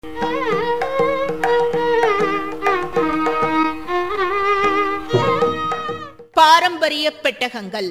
பாரம்பரிய பெட்டகங்கள்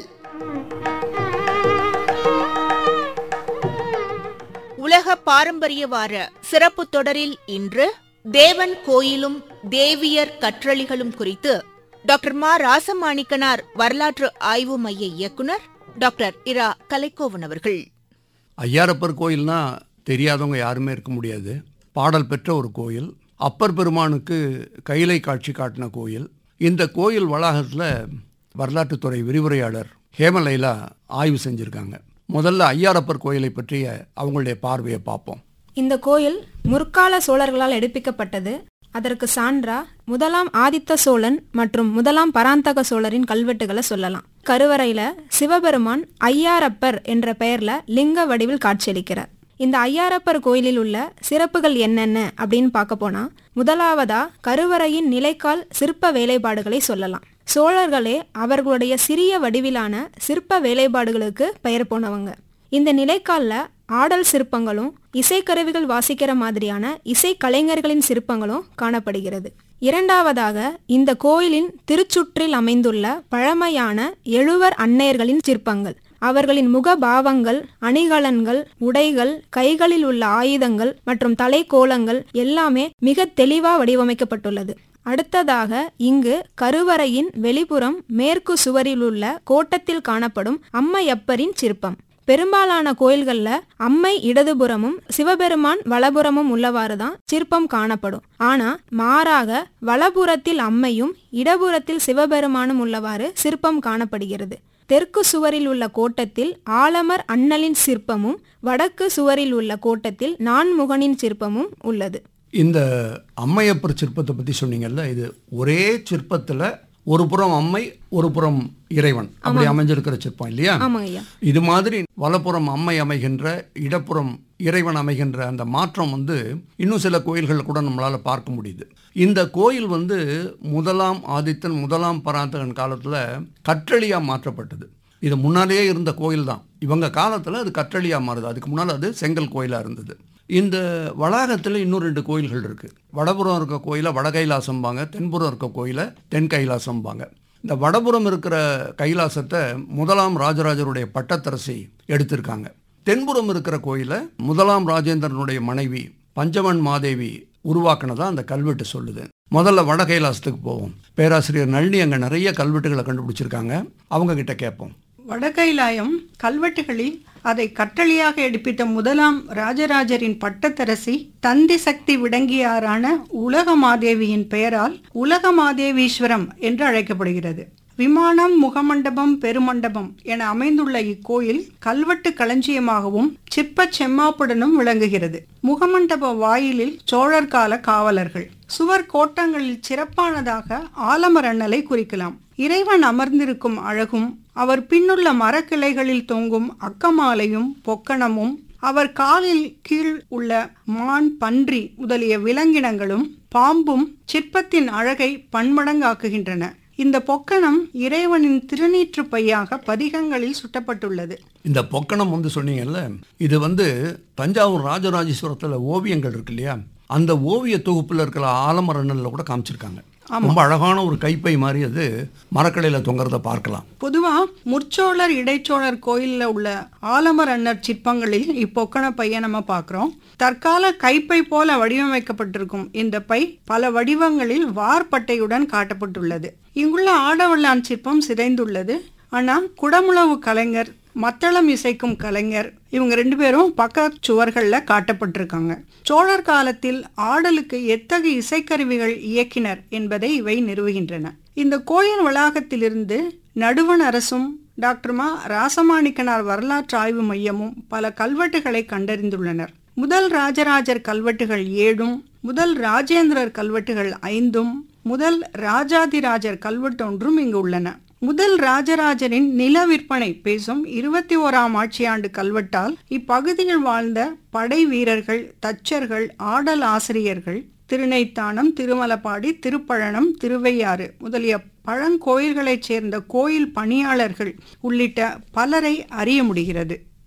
உலக பாரம்பரிய வார சிறப்பு தொடரில் இன்று தேவன் கோயிலும் தேவியர் கற்றளிகளும் குறித்து டாக்டர் மா ராசமாணிக்கனார் வரலாற்று ஆய்வு மைய இயக்குனர் டாக்டர் இரா கலைக்கோவன் அவர்கள் ஐயாரப்பர் கோயில்னா தெரியாதவங்க யாருமே இருக்க முடியாது பாடல் பெற்ற ஒரு கோயில் அப்பர் பெருமானுக்கு கைலை காட்சி காட்டின கோயில் இந்த கோயில் வளாகத்தில் வரலாற்றுத்துறை விரிவுரையாளர் ஹேமலைலா ஆய்வு செஞ்சுருக்காங்க முதல்ல ஐயாரப்பர் கோயிலை பற்றிய அவங்களுடைய பார்வையை பார்ப்போம் இந்த கோயில் முற்கால சோழர்களால் எடுப்பிக்கப்பட்டது அதற்கு சான்றா முதலாம் ஆதித்த சோழன் மற்றும் முதலாம் பராந்தக சோழரின் கல்வெட்டுகளை சொல்லலாம் கருவறையில சிவபெருமான் ஐயாரப்பர் என்ற பெயர்ல லிங்க வடிவில் காட்சியளிக்கிறார் இந்த ஐயாரப்பர் கோயிலில் உள்ள சிறப்புகள் என்னென்ன அப்படின்னு பார்க்க போனா முதலாவதா கருவறையின் நிலைக்கால் சிற்ப வேலைப்பாடுகளை சொல்லலாம் சோழர்களே அவர்களுடைய சிறிய வடிவிலான சிற்ப வேலைப்பாடுகளுக்கு பெயர் போனவங்க இந்த நிலைக்கால்ல ஆடல் சிற்பங்களும் இசைக்கருவிகள் வாசிக்கிற மாதிரியான இசை கலைஞர்களின் சிற்பங்களும் காணப்படுகிறது இரண்டாவதாக இந்த கோயிலின் திருச்சுற்றில் அமைந்துள்ள பழமையான எழுவர் அன்னையர்களின் சிற்பங்கள் அவர்களின் முகபாவங்கள் அணிகலன்கள் உடைகள் கைகளில் உள்ள ஆயுதங்கள் மற்றும் தலைக்கோலங்கள் எல்லாமே மிக தெளிவா வடிவமைக்கப்பட்டுள்ளது அடுத்ததாக இங்கு கருவறையின் வெளிப்புறம் மேற்கு சுவரில் உள்ள கோட்டத்தில் காணப்படும் அம்மையப்பரின் சிற்பம் பெரும்பாலான கோயில்கள்ல அம்மை இடதுபுறமும் சிவபெருமான் வலபுறமும் உள்ளவாறு தான் சிற்பம் காணப்படும் ஆனா மாறாக வலபுறத்தில் அம்மையும் இடபுறத்தில் சிவபெருமானும் உள்ளவாறு சிற்பம் காணப்படுகிறது தெற்கு சுவரில் உள்ள கோட்டத்தில் ஆலமர் அண்ணலின் சிற்பமும் வடக்கு சுவரில் உள்ள கோட்டத்தில் நான்முகனின் சிற்பமும் உள்ளது இந்த அம்மையப்பர் சிற்பத்தை பற்றி சொன்னீங்கல்ல இது ஒரே சிற்பத்தில் ஒரு புறம் அம்மை ஒரு புறம் இறைவன் அப்படி அமைஞ்சிருக்கிற சிற்பம் இல்லையா ஆமாங்க ஐயா இது மாதிரி வலப்புறம் அம்மை அமைகின்ற இடப்புறம் இறைவன் அமைகின்ற அந்த மாற்றம் வந்து இன்னும் சில கோயில்கள் கூட நம்மளால் பார்க்க முடியுது இந்த கோயில் வந்து முதலாம் ஆதித்தன் முதலாம் பராந்தகன் காலத்தில் கற்றளியாக மாற்றப்பட்டது இது முன்னாலேயே இருந்த கோயில் தான் இவங்க காலத்தில் அது கற்றளியாக மாறுது அதுக்கு முன்னால் அது செங்கல் கோயிலாக இருந்தது இந்த வளாகத்தில் இன்னும் ரெண்டு கோயில்கள் இருக்குது வடபுறம் இருக்க கோயிலை வட கைலாசம்பாங்க தென்புறம் இருக்க கோயிலை தென் கைலாசம்பாங்க இந்த வடபுறம் இருக்கிற கைலாசத்தை முதலாம் ராஜராஜருடைய பட்டத்தரசி எடுத்திருக்காங்க தென்புறம் இருக்கிற கோயிலை முதலாம் ராஜேந்திரனுடைய மனைவி பஞ்சவன் மாதேவி உருவாக்குனதா அந்த கல்வெட்டு சொல்லுது முதல்ல வட கைலாசத்துக்கு போவோம் பேராசிரியர் நளினி அங்கே நிறைய கல்வெட்டுகளை கண்டுபிடிச்சிருக்காங்க அவங்க கிட்ட கேட்போம் வடகைலாயம் கல்வெட்டுகளில் அதை கட்டளையாக எடுப்பித்த முதலாம் ராஜராஜரின் பட்டத்தரசி தந்தி சக்தி விடங்கியாரான உலகமாதேவியின் பெயரால் உலகமாதேவீஸ்வரம் என்று அழைக்கப்படுகிறது விமானம் முகமண்டபம் பெருமண்டபம் என அமைந்துள்ள இக்கோயில் கல்வெட்டு களஞ்சியமாகவும் சிற்ப செம்மாப்புடனும் விளங்குகிறது முகமண்டப வாயிலில் சோழர் கால காவலர்கள் சுவர் கோட்டங்களில் சிறப்பானதாக ஆலமர் அண்ணலை குறிக்கலாம் இறைவன் அமர்ந்திருக்கும் அழகும் அவர் பின்னுள்ள மரக்கிளைகளில் தொங்கும் அக்கமாலையும் பொக்கணமும் அவர் காலில் கீழ் உள்ள மான் பன்றி முதலிய விலங்கினங்களும் பாம்பும் சிற்பத்தின் அழகை பன்மடங்காக்குகின்றன இந்த பொக்கணம் இறைவனின் திருநீற்று பையாக பதிகங்களில் சுட்டப்பட்டுள்ளது இந்த பொக்கணம் வந்து சொன்னீங்கல்ல இது வந்து தஞ்சாவூர் ராஜராஜேஸ்வரத்தில் ஓவியங்கள் இருக்கு இல்லையா அந்த ஓவிய தொகுப்பில் இருக்கிற ஆலமரண்ணலில் கூட காமிச்சிருக்காங்க ரொம்ப அழகான ஒரு கைப்பை மாதிரி அது மரக்கடையில் தொங்குறத பார்க்கலாம் பொதுவா முற்சோழர் இடைச்சோழர் கோயில்ல உள்ள ஆலமர் அன்னர் சிற்பங்களில் இப்பொக்கண பையை நம்ம பார்க்கிறோம் தற்கால கைப்பை போல வடிவமைக்கப்பட்டிருக்கும் இந்த பை பல வடிவங்களில் வார்பட்டையுடன் காட்டப்பட்டுள்ளது இங்குள்ள ஆடவல்லான் சிற்பம் சிதைந்துள்ளது ஆனா குடமுழவு கலைஞர் மத்தளம் இசைக்கும் கலைஞர் இவங்க ரெண்டு பேரும் பக்க சுவர்கள்ல காட்டப்பட்டிருக்காங்க சோழர் காலத்தில் ஆடலுக்கு எத்தகைய இசைக்கருவிகள் இயக்கினர் என்பதை இவை நிறுவுகின்றன இந்த கோயில் வளாகத்திலிருந்து நடுவண் அரசும் டாக்டர் மா ராசமாணிக்கனார் வரலாற்று ஆய்வு மையமும் பல கல்வெட்டுகளை கண்டறிந்துள்ளனர் முதல் ராஜராஜர் கல்வெட்டுகள் ஏழும் முதல் ராஜேந்திரர் கல்வெட்டுகள் ஐந்தும் முதல் ராஜாதிராஜர் கல்வெட்டொன்றும் இங்கு உள்ளன முதல் ராஜராஜரின் நில விற்பனை பேசும் இருபத்தி ஓராம் ஆட்சியாண்டு கல்வெட்டால் இப்பகுதியில் வாழ்ந்த படை வீரர்கள் தச்சர்கள் ஆடல் ஆசிரியர்கள் திருநைத்தானம் திருமலப்பாடி திருப்பழனம் திருவையாறு முதலிய பழங்கோயில்களைச் சேர்ந்த கோயில் பணியாளர்கள் உள்ளிட்ட பலரை அறிய முடிகிறது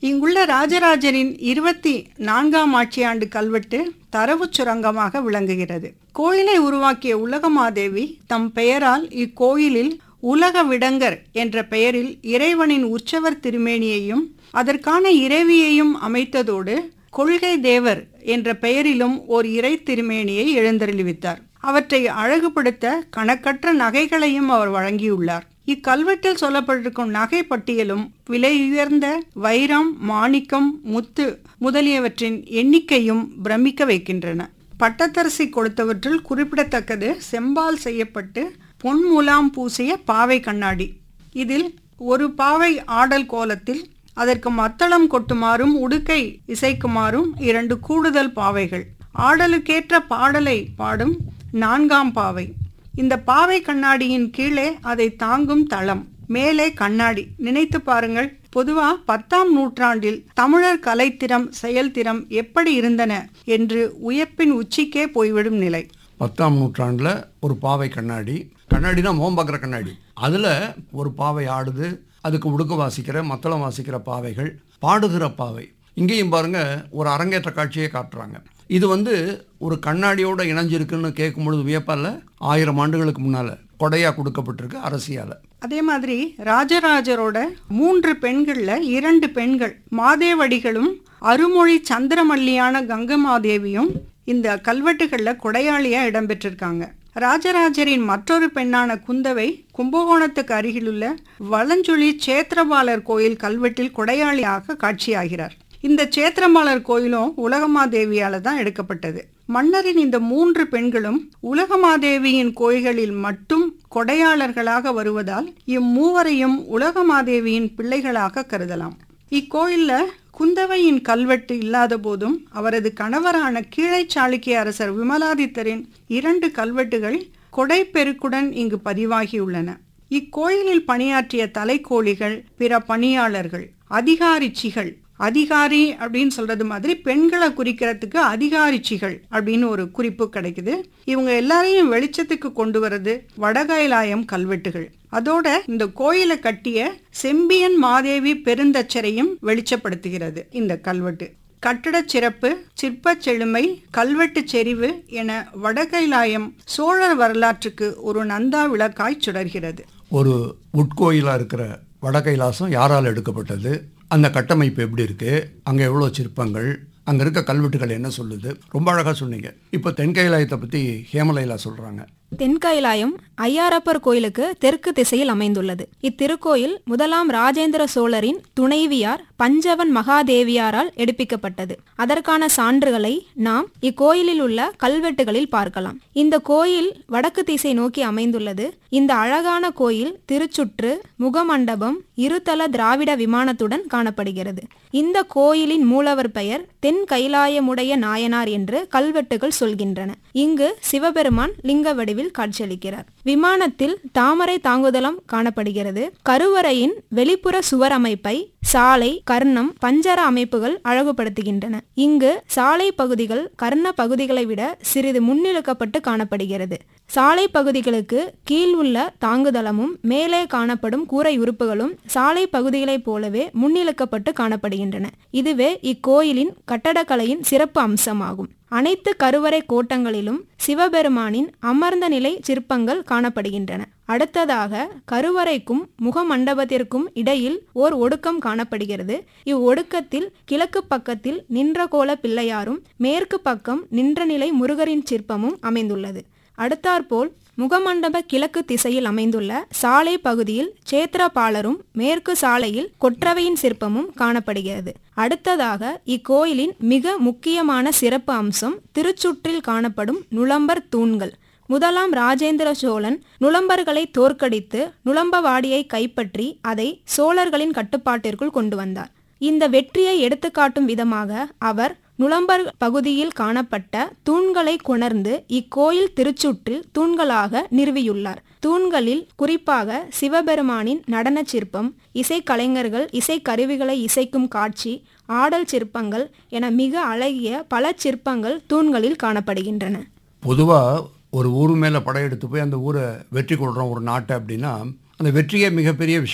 இங்குள்ள ராஜராஜரின் இருபத்தி நான்காம் ஆட்சியாண்டு கல்வெட்டு தரவுச் சுரங்கமாக விளங்குகிறது கோயிலை உருவாக்கிய உலகமாதேவி தம் பெயரால் இக்கோயிலில் உலக விடங்கர் என்ற பெயரில் இறைவனின் உற்சவர் திருமேனியையும் அதற்கான இறைவியையும் அமைத்ததோடு கொள்கை தேவர் என்ற பெயரிலும் ஓர் இறை திருமேனியை எழுந்தருளிவித்தார் அவற்றை அழகுபடுத்த கணக்கற்ற நகைகளையும் அவர் வழங்கியுள்ளார் இக்கல்வெட்டில் சொல்லப்பட்டிருக்கும் நகை பட்டியலும் விலையுயர்ந்த வைரம் மாணிக்கம் முத்து முதலியவற்றின் எண்ணிக்கையும் பிரமிக்க வைக்கின்றன பட்டத்தரசி கொடுத்தவற்றில் குறிப்பிடத்தக்கது செம்பால் செய்யப்பட்டு பொன் முலாம் பூசிய பாவை கண்ணாடி இதில் ஒரு பாவை ஆடல் கோலத்தில் அதற்கு மத்தளம் கொட்டுமாறும் உடுக்கை இசைக்குமாறும் இரண்டு கூடுதல் பாவைகள் ஆடலுக்கேற்ற பாடலை பாடும் நான்காம் பாவை இந்த பாவை கண்ணாடியின் கீழே அதை தாங்கும் தளம் மேலே கண்ணாடி நினைத்து பாருங்கள் பொதுவா பத்தாம் நூற்றாண்டில் தமிழர் கலைத்திறம் செயல்திறம் எப்படி இருந்தன என்று உயர்ப்பின் உச்சிக்கே போய்விடும் நிலை பத்தாம் நூற்றாண்டில் ஒரு பாவை கண்ணாடி கண்ணாடினா மோம் பார்க்குற கண்ணாடி அதில் ஒரு பாவை ஆடுது அதுக்கு உடுக்க வாசிக்கிற மத்தளம் வாசிக்கிற பாவைகள் பாடுகிற பாவை இங்கேயும் பாருங்க ஒரு அரங்கேற்ற காட்சியை காட்டுறாங்க இது வந்து ஒரு கண்ணாடியோட இணைஞ்சிருக்குன்னு கேட்கும் பொழுது வியப்பல்ல ஆயிரம் ஆண்டுகளுக்கு முன்னால கொடையா கொடுக்கப்பட்டிருக்கு அரசியால அதே மாதிரி ராஜராஜரோட மூன்று பெண்கள்ல இரண்டு பெண்கள் மாதேவடிகளும் அருமொழி சந்திரமல்லியான கங்கமாதேவியும் இந்த கல்வெட்டுகள்ல கொடையாளியா இடம்பெற்றிருக்காங்க ராஜராஜரின் மற்றொரு பெண்ணான குந்தவை கும்பகோணத்துக்கு அருகிலுள்ள வளஞ்சுழி சேத்திரபாலர் கோயில் கல்வெட்டில் கொடையாளியாக காட்சியாகிறார் இந்த சேத்திரபாலர் கோயிலும் உலகமாதேவியால தான் எடுக்கப்பட்டது மன்னரின் இந்த மூன்று பெண்களும் உலகமாதேவியின் கோயில்களில் மட்டும் கொடையாளர்களாக வருவதால் இம்மூவரையும் உலகமாதேவியின் பிள்ளைகளாக கருதலாம் இக்கோயில்ல குந்தவையின் கல்வெட்டு இல்லாத போதும் அவரது கணவரான கீழை சாளுக்கிய அரசர் விமலாதித்தரின் இரண்டு கல்வெட்டுகள் கொடைப்பெருக்குடன் இங்கு பதிவாகியுள்ளன இக்கோயிலில் பணியாற்றிய தலைக்கோழிகள் பிற பணியாளர்கள் அதிகாரிச்சிகள் அதிகாரி அப்படின்னு சொல்றது மாதிரி பெண்களை குறிக்கிறதுக்கு அதிகாரிச்சிகள் அப்படின்னு ஒரு குறிப்பு கிடைக்குது இவங்க எல்லாரையும் வெளிச்சத்துக்கு கொண்டு வர்றது வடகைலாயம் கல்வெட்டுகள் அதோட இந்த கோயிலை கட்டிய செம்பியன் மாதேவி பெருந்தச்சரையும் வெளிச்சப்படுத்துகிறது இந்த கல்வெட்டு கட்டடச் சிறப்பு சிற்பச் செழுமை கல்வெட்டு செறிவு என வடகைலாயம் சோழர் வரலாற்றுக்கு ஒரு நந்தா விளக்காய் சுடர்கிறது ஒரு உட்கோயிலாக இருக்கிற வடகைலாசம் யாரால் எடுக்கப்பட்டது அந்த கட்டமைப்பு எப்படி இருக்கு அங்கே எவ்வளோ சிற்பங்கள் அங்கே இருக்க கல்வெட்டுகள் என்ன சொல்லுது ரொம்ப அழகாக சொன்னீங்க இப்போ தென்கைலாயத்தை பற்றி ஹேமலைலா சொல்கிறாங்க தென்கைலாயம் ஐயாரப்பர் கோயிலுக்கு தெற்கு திசையில் அமைந்துள்ளது இத்திருக்கோயில் முதலாம் ராஜேந்திர சோழரின் துணைவியார் பஞ்சவன் மகாதேவியாரால் எடுப்பிக்கப்பட்டது அதற்கான சான்றுகளை நாம் இக்கோயிலில் உள்ள கல்வெட்டுகளில் பார்க்கலாம் இந்த கோயில் வடக்கு திசை நோக்கி அமைந்துள்ளது இந்த அழகான கோயில் திருச்சுற்று முகமண்டபம் இருதல திராவிட விமானத்துடன் காணப்படுகிறது இந்த கோயிலின் மூலவர் பெயர் தென் கைலாயமுடைய நாயனார் என்று கல்வெட்டுகள் சொல்கின்றன இங்கு சிவபெருமான் லிங்க வடிவில் காட்சியளிக்கிறார் விமானத்தில் தாமரை தாங்குதளம் காணப்படுகிறது கருவறையின் வெளிப்புற சுவர் அமைப்பை சாலை கர்ணம் பஞ்சர அமைப்புகள் அழகுபடுத்துகின்றன இங்கு சாலை பகுதிகள் கர்ண பகுதிகளை விட சிறிது முன்னிழுக்கப்பட்டு காணப்படுகிறது சாலை பகுதிகளுக்கு கீழ் உள்ள தாங்குதளமும் மேலே காணப்படும் கூரை உறுப்புகளும் சாலை பகுதிகளைப் போலவே முன்னிழுக்கப்பட்டு காணப்படுகின்றன இதுவே இக்கோயிலின் கட்டடக்கலையின் சிறப்பு அம்சமாகும் அனைத்து கருவறை கோட்டங்களிலும் சிவபெருமானின் அமர்ந்த நிலை சிற்பங்கள் காணப்படுகின்றன அடுத்ததாக கருவறைக்கும் முகமண்டபத்திற்கும் இடையில் ஓர் ஒடுக்கம் காணப்படுகிறது இவ்வொடுக்கத்தில் கிழக்கு பக்கத்தில் நின்ற கோல பிள்ளையாரும் மேற்கு பக்கம் நின்ற நிலை முருகரின் சிற்பமும் அமைந்துள்ளது அடுத்தாற்போல் முகமண்டப கிழக்கு திசையில் அமைந்துள்ள சாலை பகுதியில் சேத்திரபாலரும் மேற்கு சாலையில் கொற்றவையின் சிற்பமும் காணப்படுகிறது அடுத்ததாக இக்கோயிலின் மிக முக்கியமான சிறப்பு அம்சம் திருச்சுற்றில் காணப்படும் நுளம்பர் தூண்கள் முதலாம் ராஜேந்திர சோழன் நுளம்பர்களை தோற்கடித்து நுளம்பவாடியை கைப்பற்றி அதை சோழர்களின் கட்டுப்பாட்டிற்குள் கொண்டு வந்தார் இந்த வெற்றியை எடுத்துக்காட்டும் விதமாக அவர் நுளம்பர் பகுதியில் காணப்பட்ட தூண்களை கொணர்ந்து இக்கோயில் திருச்சுற்றில் தூண்களாக நிறுவியுள்ளார் தூண்களில் குறிப்பாக சிவபெருமானின் நடனச் சிற்பம் இசைக்கலைஞர்கள் இசைக்கருவிகளை இசைக்கும் காட்சி ஆடல் சிற்பங்கள் என மிக அழகிய பல சிற்பங்கள் தூண்களில் காணப்படுகின்றன பொதுவாக ஒரு ஊர் மேலே படையெடுத்து போய் அந்த ஊரை வெற்றி கொள்கிறோம் ஒரு நாட்டை அப்படின்னா அந்த வெற்றியே மிகப்பெரிய விஷயம்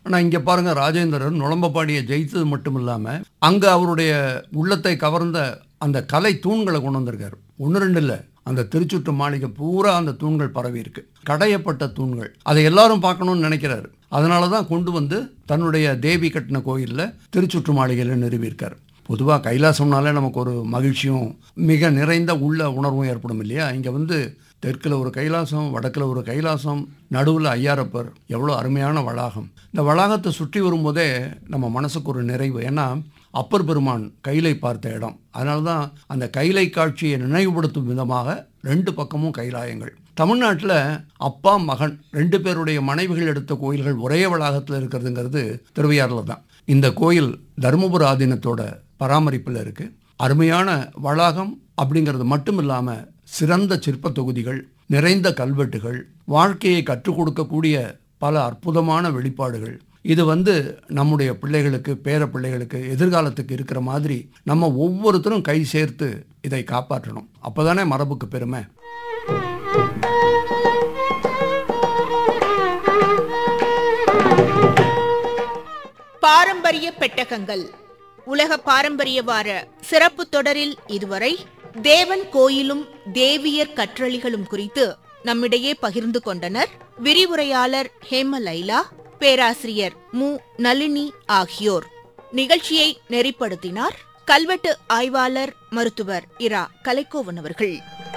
ஆனா இங்க பாருங்க ராஜேந்திரன் நுழம்பபாடியை ஜெயித்தது மட்டும் இல்லாம அங்க அவருடைய உள்ளத்தை கவர்ந்த அந்த கலை தூண்களை கொண்டு வந்திருக்காரு ஒன்று ரெண்டு இல்லை அந்த திருச்சுற்று மாளிகை பூரா அந்த தூண்கள் பரவி இருக்கு கடையப்பட்ட தூண்கள் அதை எல்லாரும் பார்க்கணும்னு நினைக்கிறாரு அதனால தான் கொண்டு வந்து தன்னுடைய தேவி கட்டின கோயிலில் திருச்சுற்று மாளிகையில் நிறுவியிருக்காரு பொதுவாக கைலாசம்னாலே நமக்கு ஒரு மகிழ்ச்சியும் மிக நிறைந்த உள்ள உணர்வும் ஏற்படும் இல்லையா இங்கே வந்து தெற்கில் ஒரு கைலாசம் வடக்கில் ஒரு கைலாசம் நடுவில் ஐயாரப்பர் எவ்வளோ அருமையான வளாகம் இந்த வளாகத்தை சுற்றி வரும்போதே நம்ம மனசுக்கு ஒரு நிறைவு ஏன்னா அப்பர் பெருமான் கைலை பார்த்த இடம் அதனால தான் அந்த கைலை காட்சியை நினைவுபடுத்தும் விதமாக ரெண்டு பக்கமும் கைலாயங்கள் தமிழ்நாட்டில் அப்பா மகன் ரெண்டு பேருடைய மனைவிகள் எடுத்த கோயில்கள் ஒரே வளாகத்தில் இருக்கிறதுங்கிறது திருவையாறில் தான் இந்த கோயில் தருமபுர ஆதீனத்தோட பராமரிப்பில் இருக்குது அருமையான வளாகம் அப்படிங்கிறது மட்டும் இல்லாமல் சிறந்த சிற்ப தொகுதிகள் நிறைந்த கல்வெட்டுகள் வாழ்க்கையை கற்றுக் கொடுக்கக்கூடிய பல அற்புதமான வெளிப்பாடுகள் இது வந்து நம்முடைய பிள்ளைகளுக்கு பேர பிள்ளைகளுக்கு எதிர்காலத்துக்கு இருக்கிற மாதிரி நம்ம ஒவ்வொருத்தரும் கை சேர்த்து இதை காப்பாற்றணும் அப்போதானே மரபுக்கு பெருமை பாரம்பரிய பெட்டகங்கள் உலக பாரம்பரிய வார சிறப்பு தொடரில் இதுவரை தேவன் கோயிலும் தேவியர் கற்றளிகளும் குறித்து நம்மிடையே பகிர்ந்து கொண்டனர் விரிவுரையாளர் ஹேமலைலா பேராசிரியர் மு நளினி ஆகியோர் நிகழ்ச்சியை நெறிப்படுத்தினார் கல்வெட்டு ஆய்வாளர் மருத்துவர் இரா கலைக்கோவன் அவர்கள்